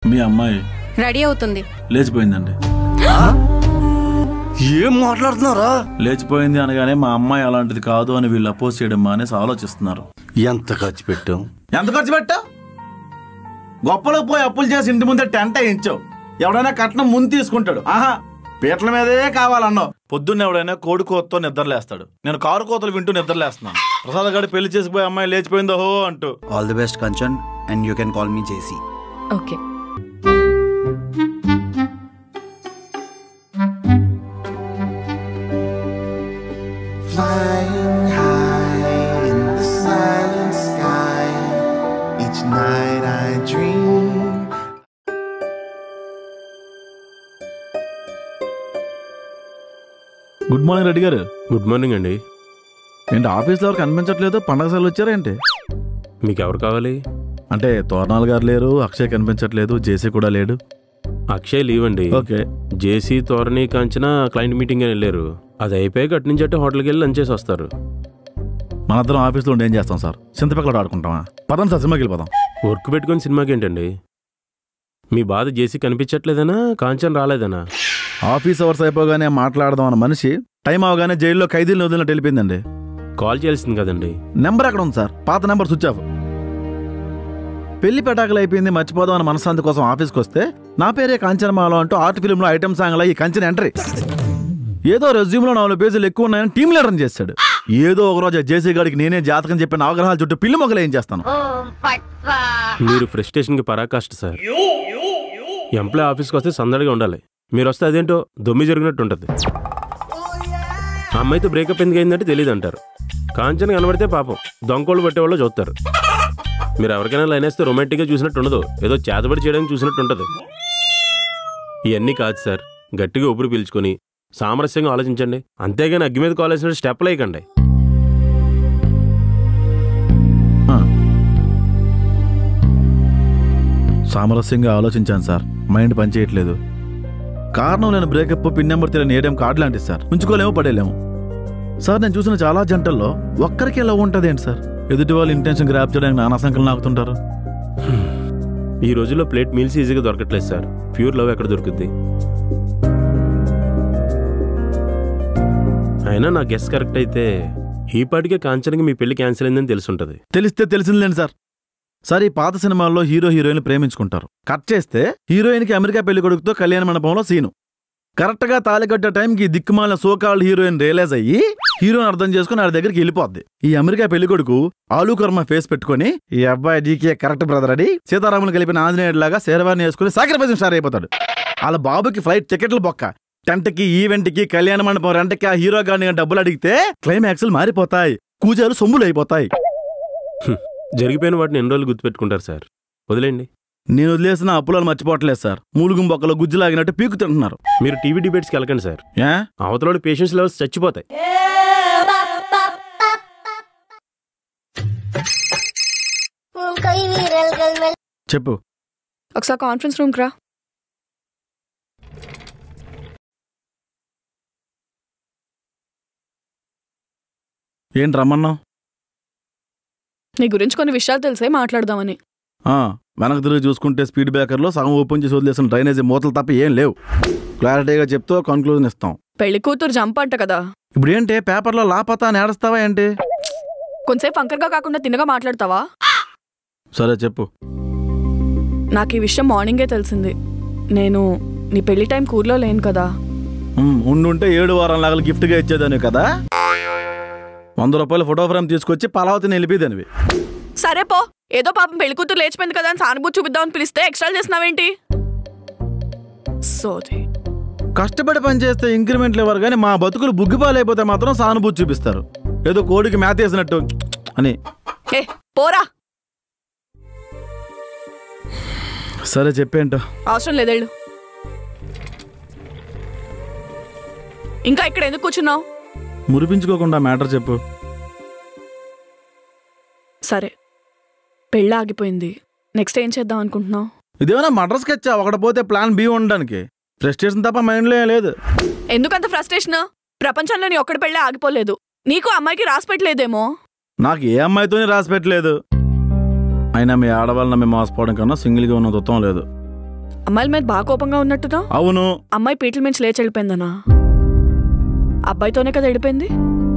మీ అమ్మాయి రెడీ అవుతుంది లేచిపోయిందండి ఏం మాట్లాడుతున్నారా లేచిపోయింది అనగానే మా అమ్మాయి అలాంటిది కాదు అని వీళ్ళు అపోజ్ చేయడం మానేసి ఆలోచిస్తున్నారు ఎంత ఖర్చు పెట్టాం ఎంత ఖర్చు పెట్టావు గొప్పలకు పోయి అప్పులు చేసి ఇంటి ముందే టెంట్ వేయించావు ఎవడైనా కట్నం ముందు తీసుకుంటాడు ఆహా పీటల మీదే కావాలన్నావు పొద్దున్న ఎవడైనా కోడి కోతతో నిద్రలేస్తాడు నేను కారు కోతలు వింటూ నిద్రలేస్తున్నాను ప్రసాద్ గారి పెళ్లి చేసిపోయి అమ్మాయి లేచిపోయిందో హో అంటూ all the best Kanchan and you can call me JC okay Flying high in the silent sky. Each night I dream. Good morning Reddy గారు గుడ్ మార్నింగ్ అండి ఏంటి ఆఫీస్లో ఎవరు కనిపించట్లేదు పండగ సార్లు వచ్చారేంటి మీకు ఎవరు కావాలి అంటే తోరణాలు గారు లేరు అక్షయ్ కనిపించట్లేదు జేసీ కూడా లేడు అక్షయ్ లీవ్ అండి ఓకే జేసీ తోరణి కాంచిన క్లయింట్ మీటింగ్ అని వెళ్ళారు అది అయిపోయి అటు నుంచి అట్టే హోటల్కి వెళ్ళి లంచ్ చేసి వస్తారు మనందరం ఆఫీస్లో ఉండి ఏం చేస్తాం సార్ చింతపక్కల ఆడుకుంటామా పదండి సార్ సినిమాకి వెళ్ళిపోదాం వర్క్ పెట్టుకొని సినిమాకి ఏంటండి మీ బాధ జేసీ కనిపించట్లేదనా కాంచన్ రాలేదనా ఆఫీస్ అవర్స్ అయిపోగానే మాట్లాడదాం అన్న మనిషి టైం అవగానే జైల్లో ఖైదీలను వదిలినట్టు వెళ్ళిపోయిందండి కాల్ చేయాల్సింది కదండి నెంబర్ అక్కడ ఉంది సార్ పాత నెంబర్ స్విచ్ ఆఫ్ పెళ్లి పెటాకులు అయిపోయింది మర్చిపోదాం అన్న మనశ్శాంతి కోసం ఆఫీస్కి వస్తే నా పేరే కాంచనమాల అంటూ ఆర్ట్ ఫిల్మ్లో ఐటమ్ సాంగ్లో ఈ కంచెన ఎంట్రీ ఏదో రెజ్యూమ్లో నాలుగు పేజీలు ఎక్కువ ఉన్నాయని టీం లీడర్ చేశాడు ఏదో ఒక రోజు జేసీ గాడికి నేనే జాతకం చెప్పిన అవగ్రహాల చుట్టూ పిల్లి మొగలు ఏం చేస్తాను మీరు ఫ్రస్ట్రేషన్కి పరాకాష్ట సార్ ఎంప్లాయ్ ఆఫీస్కి వస్తే సందడిగా ఉండాలి మీరు వస్తే అదేంటో దొమ్మి జరిగినట్టు ఉంటుంది ఆ అమ్మాయితో బ్రేకప్ ఎందుకు అయిందంటే తెలియదు అంటారు కాంచన కనబడితే పాపం దొంగోళ్ళు పట్టేవాళ్ళు చూస్తారు మీరు ఎవరికైనా లైన్ వేస్తే రొమాంటిక్గా చూసినట్టు ఉండదు ఏదో చేతబడి చేయడానికి చూసినట్టు ఉంటుంది ఇవన్నీ కాదు సార్ గట్టిగా ఊపిరి పీల్చుకొని సామరస్యంగా ఆలోచించండి అంతేగాని అగ్గి మీద కాలేసిన స్టెప్లు వేయకండి సామరస్యంగా ఆలోచించాను సార్ మైండ్ పనిచేయట్లేదు కారణం నేను బ్రేకప్ పిన్ నెంబర్ తెలియని ఏటీఎం కార్డు లాంటిది సార్ ఉంచుకోలేము పడేలేము సార్ నేను చూసిన చాలా జంటల్లో ఒక్కరికి ఎలా ఉంటుంది ఏంటి సార్ ఎదుటి వాళ్ళు ఇంటెన్షన్ గ్రాప్ చేయడానికి నానా సంకలం నాకుతుంటారు ఈ రోజుల్లో ప్లేట్ మీల్స్ ఈజీగా దొరకట్లేదు సార్ ప్యూర్ లవ్ ఎక్కడ దొరుకుద్ది అయినా నా గెస్ కరెక్ట్ అయితే ఈ పాటికే కాంచనకి మీ పెళ్లి క్యాన్సిల్ అయిందని తెలుసుంటది తెలిస్తే తెలిసిందిలేండి సార్ సార్ ఈ పాత సినిమాల్లో హీరో హీరోయిన్ ప్రేమించుకుంటారు కట్ చేస్తే హీరోయిన్కి అమెరికా పెళ్లి కొడుకుతో కళ్యాణ మండపంలో సీను కరెక్ట్గా తాళి కట్టే టైంకి ఈ దిక్కుమాలిన సోకాల్డ్ హీరోయిన్ రియలైజ్ అయ్యి హీరోని అర్థం చేసుకుని ఆడి దగ్గరికి వెళ్ళిపోద్ది ఈ అమెరికా పెళ్లి కొడుకు ఆలు కర్మ ఫేస్ పెట్టుకొని ఈ అబ్బాయి డీకే కరెక్ట్ బ్రదర్ అడి సీతారాములు కలిపిన ఆంజనేయుడు లాగా శేరవాణి వేసుకుని సాక్రిఫైస్ స్టార్ అయిపోతాడు వాళ్ళ బాబుకి ఫ్లైట్ టికెట్లు బొక్క టెంట్కి ఈవెంట్కి కళ్యాణ మండపం రెంట్కి ఆ హీరో గారిని డబ్బులు అడిగితే క్లైమాక్స్లు మారిపోతాయి కూజాలు సొమ్ములు అయిపోతాయి జరిగిపోయిన వాటిని ఎన్ని రోజులు గుర్తుపెట్టుకుంటారు సార్ వదిలేండి నేను వదిలేసిన అప్పులను మర్చిపోవట్లేదు సార్ మూలుగుం బొక్కలో గుజ్జు లాగినట్టు పీకు తింటున్నారు మీరు టీవీ డిబేట్స్కి వెళ్ళకండి సార్ ఏ అవతలోడి పేషెన్స్ లెవెల్స్ చచ్చిపోతాయి చెప్పు ఒకసారి కాన్ఫరెన్స్ రూమ్కి రా ఏంటి రమ్మన్నావు నీ గురించి కొన్ని విషయాలు తెలిసే మాట్లాడదామని ఆ, వెనక్కి తిరిగి చూసుకుంటే స్పీడ్ బ్రేకర్లో సగం ఓపెన్ చేసి వదిలేసిన డ్రైనేజీ మూతలు తప్ప ఏం లేవు క్లారిటీగా చెప్తూ కన్క్లూజన్ ఇస్తాం పెళ్లి కూతురు జంప్ అంట కదా ఇప్పుడు ఏంటి పేపర్లో లాపతా అని ఏడుస్తావా ఏంటి కొంతసేపు ఫంకర్గా కాకుండా తిన్నగా మాట్లాడతావా సరే చెప్పు నాకు ఈ విషయం మార్నింగే తెలిసింది నేను నీ పెళ్లి టైం కూర్లో లేను కదా ఉమ్, ఉండుంటే ఏడు వారం లాగా గిఫ్ట్గా ఇచ్చేదాన్ని కదా వంద రూపాయల ఫోటో ఫ్రేమ్ తీసుకొచ్చి పలావతిని వెళ్ళిపోయేదానివి సరే పో ఏదో పాపం పెళ్లి కూతురు లేచిపోయింది కదా అని సానుభూతి చూపిద్దామని పిలిస్తే ఎక్స్ట్రా చేస్తున్నావేంటి సోది కష్టపడి పని చేస్తే ఇంక్రిమెంట్లు ఇవ్వరు కానీ మా బతుకులు బుగ్గిపాలైపోతే మాత్రం సానుభూతి చూపిస్తారు ఏదో కోడికి మేత వేసినట్టు అని ఏ పోరా సరే చెప్పేంటో అవసరం లేదేళ్ళు ఇంకా ఇక్కడ ఎందుకు కూర్చున్నావు మురిపించుకోకుండా మ్యాటర్ చెప్పు సరే పెళ్ళి ఆగిపోయింది నెక్స్ట్ ఏం చేద్దాం అనుకుంటున్నావు ఇదేమైనా మడ్రస్ స్కెచ్ ఒకటి పోతే ప్లాన్ బి ఉండడానికి ఫ్రస్ట్రేషన్ తప్ప మైండ్లో ఏం లేదు ఎందుకంత ఫ్రస్ట్రేషన్ ప్రపంచంలో నీ ఒక్కడి పెళ్ళి ఆగిపోలేదు నీకు అమ్మాయికి రాసి పెట్టలేదేమో నాకు ఏ అమ్మాయితోని రాసి పెట్టలేదు అయినా మీ ఆడవాళ్ళని మేము మోసపోవడం కన్నా సింగిల్గా ఉన్నది ఉత్తమం లేదు అమ్మాయిల మీద బాగా కోపంగా ఉన్నట్టుగా అవును అమ్మాయి పీటల మించి లేచి వెళ్ళిపోయిందనా అబ్బాయితోనే కదా వెళ్ళిపోయింది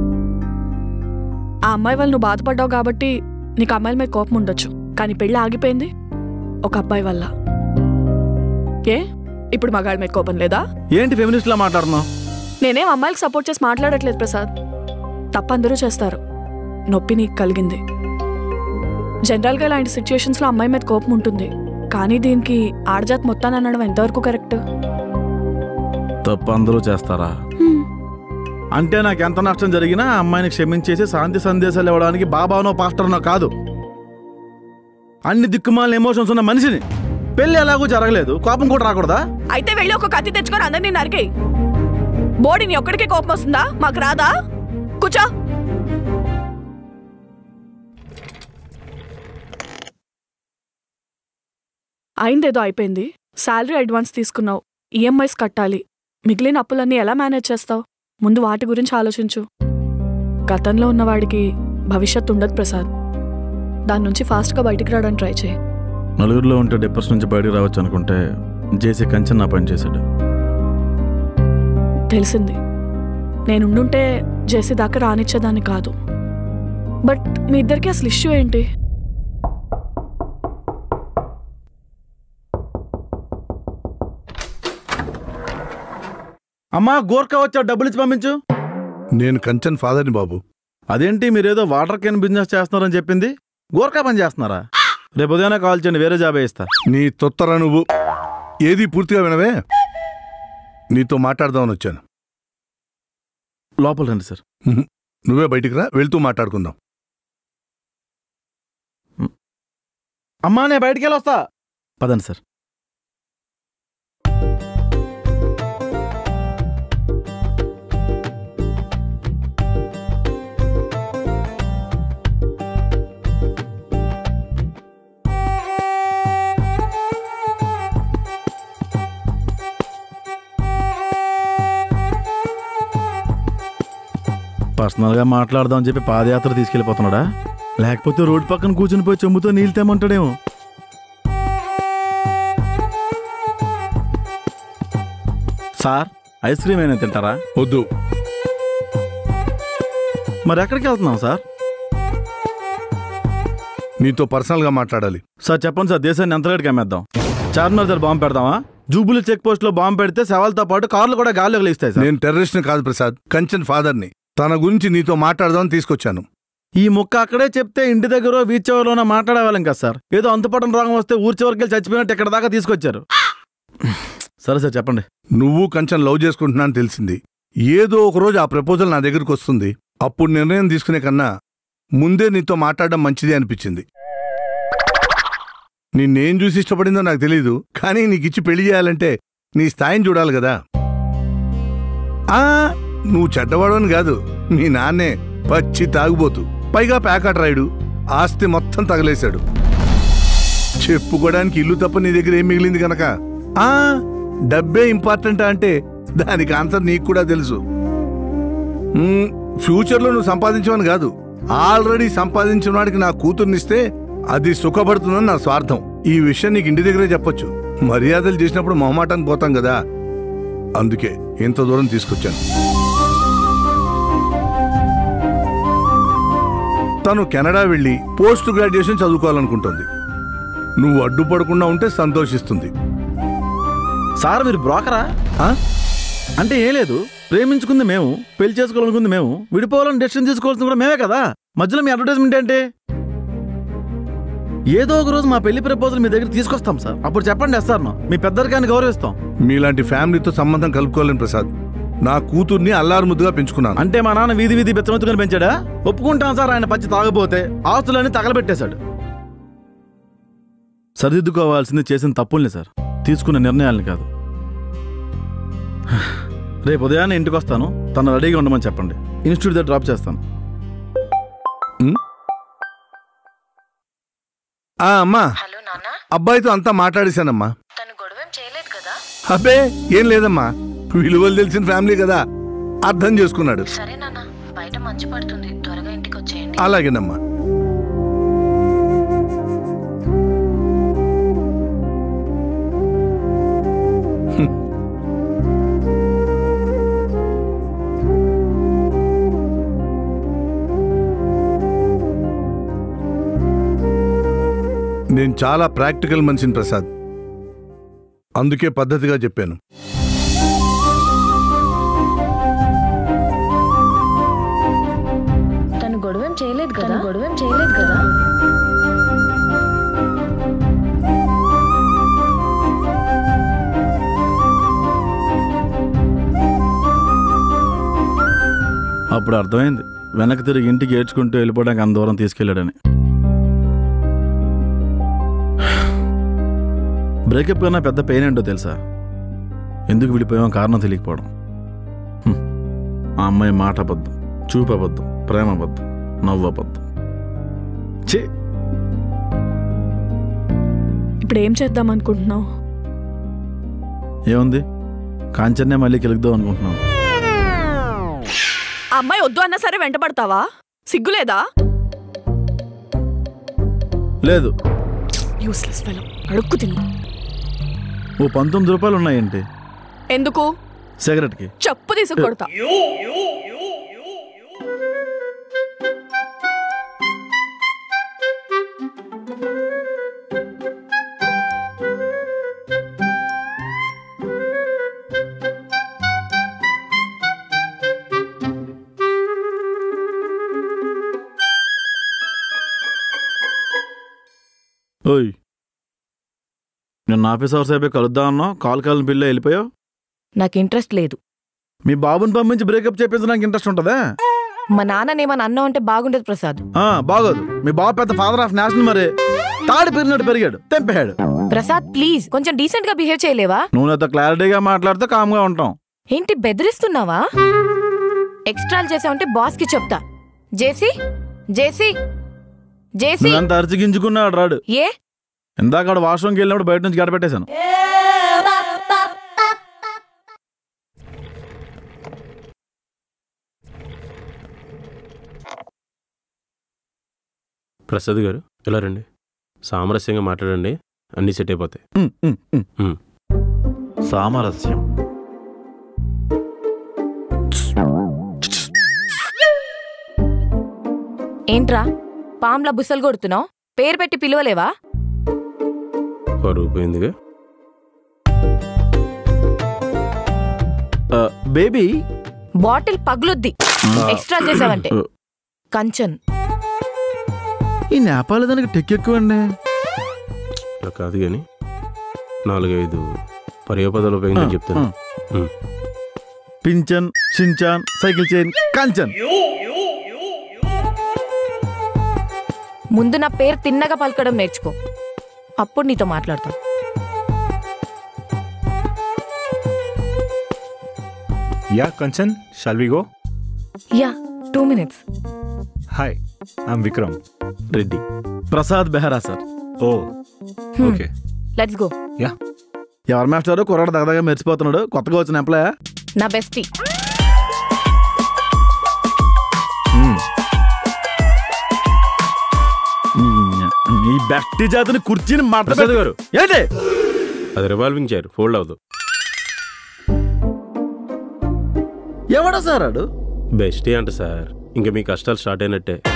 ఆ అమ్మాయి వాళ్ళు నువ్వు బాధపడ్డావు కాబట్టి నీకు అమ్మాయిల మీద కోపం ఉండొచ్చు కానీ పెళ్ళి ఆగిపోయింది ఒక అబ్బాయి వల్ల ఏ ఇప్పుడు మగాళ్ళ మీద కోపం లేదా ఏంటి ఫెమినిస్ట్లా మాట్లాడుతున్నావు నేనేం అమ్మాయిలకు సపోర్ట్ చేసి మాట్లాడట్లేదు ప్రసాద్ తప్ప అందరూ చేస్తారు నొప్పి నీకు కలిగింది జనరల్గా ఇలాంటి సిచ్యుయేషన్స్లో అమ్మాయి మీద కోపం ఉంటుంది కానీ దీనికి ఆడజాత్ మొత్తాన్ని అనడం ఎంతవరకు కరెక్ట్ తప్పు అందరూ చేస్తారా అంటే నాకు ఎంత నష్టం జరిగినా ఆ అమ్మాయిని క్షమించేసి శాంతి సందేశాలు ఇవ్వడానికి బాబానో పాస్టర్నో కాదు అన్ని దిక్కుమాలిన ఎమోషన్స్ ఉన్న మనిషిని పెళ్లి ఎలాగూ జరగలేదు కోపం కూడా రాకూడదా అయితే వెళ్ళి ఒక కత్తి తెచ్చుకొని అందరినీ నరికేయి బోడీని ఒక్కడికే కోపం వస్తుందా మాకు రాదా కూర్చో అయిందేదో అయిపోయింది శాలరీ అడ్వాన్స్ తీసుకున్నావు ఈఎంఐస్ కట్టాలి మిగిలిన అప్పులన్నీ ఎలా మేనేజ్ చేస్తావు ముందు వాటి గురించి ఆలోచించు గతంలో ఉన్నవాడికి భవిష్యత్తు ఉండదు ప్రసాద్ దాని నుంచి ఫాస్ట్గా బయటికి రావడానికి ట్రై చేయి నలుగురిలో ఉంటే డిప్రెషన్ నుంచి బయటకు రావచ్చు అనుకుంటే జేసీ కంచెన్ నా పని చేశాడు తెలిసింది నేనుండుంటే జేసీ దాకా రానిచ్చేదాన్ని కాదు బట్ మీ ఇద్దరికి అసలు ఇష్యూ ఏంటి అమ్మా గోర్ఖా వచ్చా డబ్బులు ఇచ్చి పంపించు నేను కంచన్ ఫాదర్ని బాబు అదేంటి మీరేదో వాటర్ క్యాన్ బిజినెస్ చేస్తున్నారని చెప్పింది గోర్ఖా పని చేస్తున్నారా రేపు ఉదయాన్నే కాల్ చేయండి వేరే జాబ్ ఇస్తా నీ తొత్తర నువ్వు ఏది పూర్తిగా వినవే నీతో మాట్లాడదామని వచ్చాను లోపల రండి సార్ ఉహు. నువ్వే బయటికి రా వెళ్తూ మాట్లాడుకుందాం అమ్మా నేను బయటికి వెళ్ళి వస్తా పదండి సార్ పర్సనల్గా మాట్లాడదాం అని చెప్పి పాదయాత్ర తీసుకెళ్ళిపోతున్నాడా లేకపోతే రోడ్డు పక్కన కూర్చుని పోయి చెమ్ముతో నీళ్ళు తేమంటాడేమో సార్ ఐస్ క్రీమ్ అయినా తింటారా వద్దు మరి ఎక్కడికి వెళ్తున్నాం సార్ నీతో పర్సనల్గా మాట్లాడాలి సార్ చెప్పండి సార్ దేశాన్ని ఎంత రేటుకి అమ్మేద్దాం చార్మినార్ దగ్గర బాంబు పెడదామా జూబులి చెక్ పోస్ట్ లో బాంబు పెడితే శవాలతో పాటు కార్లు కూడా గాల్లోకి లేస్తాయి సార్ నేను టెర్రరిస్ట్ని కాదు ప్రసాద్ కంచన్ ఫాదర్ని తన గురించి నీతో మాట్లాడదామని తీసుకొచ్చాను ఈ ముక్క అక్కడే చెప్తే ఇంటి దగ్గర వీచ్ చివరిలోనే మాట్లాడేవాళ్ళం కదా సార్ ఏదో అంతుపట్టం రోగం వస్తే ఊరి చివరికి వెళ్ళి చచ్చిపోయినట్టు ఇక్కడ దాకా తీసుకొచ్చారు సరే సార్ చెప్పండి నువ్వు కంచన్ లవ్ చేసుకుంటున్నాను తెలిసింది ఏదో ఒక రోజు ఆ ప్రపోజల్ నా దగ్గరికి వస్తుంది అప్పుడు నిర్ణయం తీసుకునే కన్నా ముందే నీతో మాట్లాడడం మంచిది అనిపించింది నిన్నేం చూసి ఇష్టపడిందో నాకు తెలీదు కానీ నీకిచ్చి పెళ్లి చేయాలంటే నీ స్థాయిని చూడాలి కదా ఆ నువ్వు చెడ్డవాడని కాదు మీ నాన్నే పచ్చి తాగుబోతు పైగా ప్యాకెట్ రాయుడు ఆస్తి మొత్తం తగలేశాడు చెప్పుకోవడానికి ఇల్లు తప్ప నీ దగ్గర ఏం మిగిలింది గనక ఆ డబ్బే ఇంపార్టెంట్ అంటే దానికి ఆన్సర్ నీకు కూడా తెలుసు మ్మ్, ఫ్యూచర్లో నువ్వు సంపాదించవని కాదు ఆల్రెడీ సంపాదించిన వాడికి నా కూతుర్నిస్తే అది సుఖపడుతుందని నా స్వార్థం ఈ విషయం నీకు ఇంటి దగ్గరే చెప్పొచ్చు మర్యాదలు చేసినప్పుడు మొహమాటానికి పోతాం కదా అందుకే ఇంత దూరం తీసుకొచ్చాను తను కెనడా వెళ్ళి పోస్ట్ గ్రాడ్యుయేషన్ చదువుకోవాలనుకుంటుంది నువ్వు అడ్డుపడకుండా ఉంటే సంతోషిస్తుంది సార్ మీరు బ్రోకరా ఆ? అంటే ఏం లేదు ప్రేమించుకుంది మేము పెళ్లి చేసుకోవాలనుకుంది మేము విడిపోవాలని డెసిషన్ తీసుకోవాల్సింది కూడా మేమే కదా మధ్యలో మీ అడ్వర్టైజ్మెంట్ ఏంటి ఏదో ఒక రోజు మా పెళ్లి ప్రపోజల్ మీ దగ్గర తీసుకొస్తాం సార్ అప్పుడు చెప్పండి సార్ మీ పెద్దరికాన్ని గౌరవిస్తాం మీలాంటి ఫ్యామిలీతో సంబంధం కలుపుకోలేను ప్రసాద్ నా కూతుర్ని అల్లారు ముద్దుగా పెంచుకున్నాను అంటే మా నాన్న వీధి వీధి బెచ్చమెత్తుకుని పెంచాడా ఒప్పుకుంటాం సార్ ఆయన పచ్చి తాగపోతే ఆస్తులన్నీ తగలబెట్టేశాడు సరిదిద్దుకోవాల్సింది చేసిన తప్పుల్ని సార్ తీసుకున్న నిర్ణయాల్ని కాదు రేపు ఉదయాన్నే ఇంటికి వస్తాను తను రెడీగా ఉండమని చెప్పండి ఇన్స్టిట్యూట్ దగ్గర డ్రాప్ చేస్తాను ఆ అమ్మా హలో నాన్న అబ్బాయితో అంతా మాట్లాడేశానమ్మా తను గొడవేం చేయలేదు కదా అబ్బే ఏం లేదమ్మా విలువలు తెలిసిన ఫ్యామిలీ కదా అర్థం చేసుకున్నాడు సరే నాన్న బయట మంచు పడుతుంది త్వరగా ఇంటికి వచ్చేయండి అలాగేనమ్మా నేను చాలా ప్రాక్టికల్ మనిషిని ప్రసాద్ అందుకే పద్ధతిగా చెప్పాను తను గొడవేం చేయలేదు కదా గొడవేం చేయలేదు కదా అప్పుడు అర్థమైంది వెనక్కి తిరిగి ఇంటికి ఏడ్చుకుంటూ వెళ్ళిపోవడానికి అంత దూరం తీసుకెళ్ళాడని బ్రేకప్ కన్నా పెద్ద పెయిన్ ఏంటో తెలుసా ఎందుకు విడిపోయాం కారణం తెలియకపోవడం హ్మ్. ఆ అమ్మాయి మాట అబద్ధం చూపు అబద్ధం ప్రేమ అబద్ధం నవ్వు అబద్ధం ఛీ ఇప్పుడు ఏం చేద్దాం అనుకుంటున్నావు ఏముంది కాంచన్నే మళ్ళీ కెలుగుదాం అనుకుంటున్నాం ఆ అమ్మాయి వద్దు అన్నా సరే వెంటబడతావా సిగ్గులేదా లేదు యూస్లెస్ ఫెలో అడుక్కు తిను ఓ పంతొమ్మిది రూపాయలు ఉన్నాయేంటి ఎందుకు సిగరెట్కి చెప్పు తీసుకు కొడతా ఓయ్ నిన్న ఆఫీస్ అవర్స్ అయిపోయి కలుద్దాం అన్నావు కాల్ కాల్ బిల్లు వెళ్ళిపోయావు నాకు ఇంట్రెస్ట్ లేదు మీ బాబుని పంపించి బ్రేకప్ చేపించడానికి ఇంట్రెస్ట్ ఉంటుందా మా నాన్ననేమని అన్నావు అంటే బాగుండదు ప్రసాద్ ఆ, బాగోదు మీ బాబు పెద్ద ఫాదర్ ఆఫ్ నేషనల్ మరి తాడి పెరిగినట్టు పెరిగాడు తెంపాడు ప్రసాద్ ప్లీజ్ కొంచెం డీసెంట్ గా బిహేవ్ చేయలేవా నువ్వు నాతో క్లారిటీగా మాట్లాడితే కామ్గా ఉంటాం ఏంటి బెదిరిస్తున్నావా ఎక్స్ట్రాలు చేసావంటే బాస్ కి చెప్తా జేసీ జేసీ జేసీ నువ్వెంత అరిచిగించుకున్నాడు రాడు ఏ ఇందాక వాడు వాష్రూమ్కి వెళ్ళినప్పుడు బయట నుంచి గడపెట్టేశాను ప్రసాద్ గారు ఇలా రండి సామరస్యంగా మాట్లాడండి అన్నీ సెట్ అయిపోతాయి ఉమ్, ఉమ్, ఉమ్. ఉమ్. సామరస్యం ఏంట్రా పామ్లా బుసలు కొడుతున్నావు పేరు పెట్టి పిలవలేవా పరువు పోయిందిగా ఆ, బేబీ బాటిల్ పగులుద్ది ఎక్స్ట్రా చేసావంటే కంచన్ ఈ నేపాల్ దానికి టెక్ ఎక్కువండి ఇలా కాదు కానీ నాలుగైదు పర్యాపదాలు ఉపయోగించి చెప్తాను ఉమ్. పింఛన్ షించాన్ సైకిల్ చైన్ కంచన్ ముందు నా పేరు తిన్నగా పలకడం నేర్చుకో అప్పుడు నీతో మాట్లాడతా Yeah, Kanchan, shall we go? Yeah two minutes Hi, I'm Vikram. Reddy Prasad Behera sir Oh, okay. Let's go Yeah. ఎవరు మాస్టారు కుర్రాడు దగదగా మెరిసిపోతున్నాడు కొత్తగా వచ్చిన ఎంప్లాయ్ నా బెస్టీ Hmm. ఈ బెట్టి జాతిని కుర్చీని మాట ప్రసాద్ గారు ఏంటి అది రివాల్వింగ్ చైర్ ఫోల్డ్ అవ్వదు ఎవడో సార్ ఆడు బెస్టే అంట సార్ ఇంకా మీ కష్టాలు స్టార్ట్ అయినట్టే